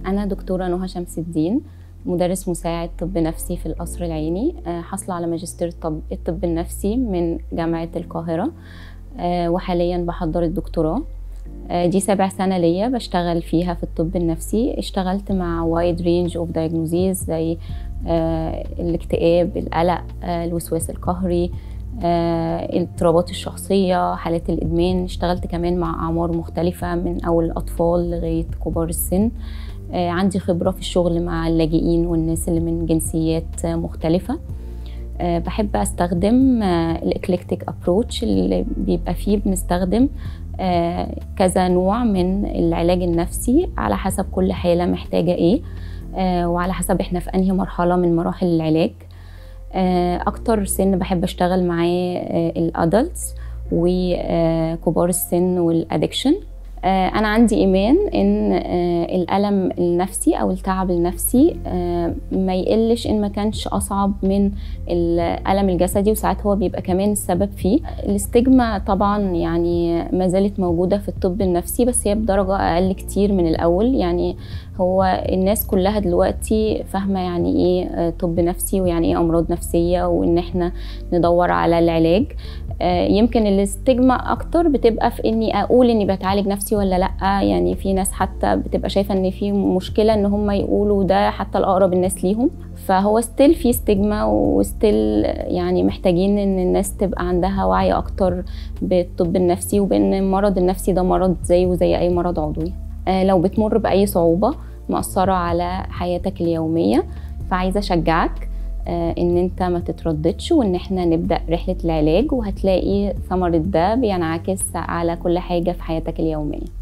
أنا دكتورة نهى شمس الدين مدرس مساعد طب نفسي في القصر العيني آه، حاصلة على ماجستير الطب, الطب النفسي من جامعة القاهرة آه، وحاليا بحضر الدكتوراه آه، دي سابع سنة ليا بشتغل فيها في الطب النفسي اشتغلت مع وايد رينج اوف diagnoses زي الاكتئاب القلق الوسواس القهري الاضطرابات الشخصية حالات الإدمان اشتغلت كمان مع أعمار مختلفة من أول الأطفال لغاية كبار السن عندي خبرة في الشغل مع اللاجئين والناس اللي من جنسيات مختلفة بحب استخدم الاكليكتيك ابروتش اللي بيبقى فيه بنستخدم كذا نوع من العلاج النفسي على حسب كل حالة محتاجة ايه وعلى حسب احنا في انهي مرحلة من مراحل العلاج اكتر سن بحب اشتغل معاه الادلتس وكبار السن والادكشن انا عندي ايمان ان الالم النفسي او التعب النفسي ما يقلش ان ما كانش اصعب من الالم الجسدي وساعات هو بيبقى كمان السبب فيه الاستجمة طبعا يعني ما زالت موجوده في الطب النفسي بس هي بدرجه اقل كتير من الاول يعني هو الناس كلها دلوقتي فاهمه يعني ايه طب نفسي ويعني ايه امراض نفسيه وان احنا ندور على العلاج يمكن الاستجمة اكتر بتبقى في اني اقول اني بتعالج نفسي ولا لا يعني في ناس حتى بتبقى شايفه ان في مشكله ان هم يقولوا ده حتى الاقرب الناس ليهم فهو ستيل في استجمة وستيل يعني محتاجين ان الناس تبقى عندها وعي اكتر بالطب النفسي وبان المرض النفسي ده مرض زيه وزي اي مرض عضوي لو بتمر باي صعوبه مأثره على حياتك اليوميه فعايزه اشجعك ان انت ما تترددش وان احنا نبدا رحله العلاج وهتلاقي ثمره ده بينعكس على كل حاجه في حياتك اليوميه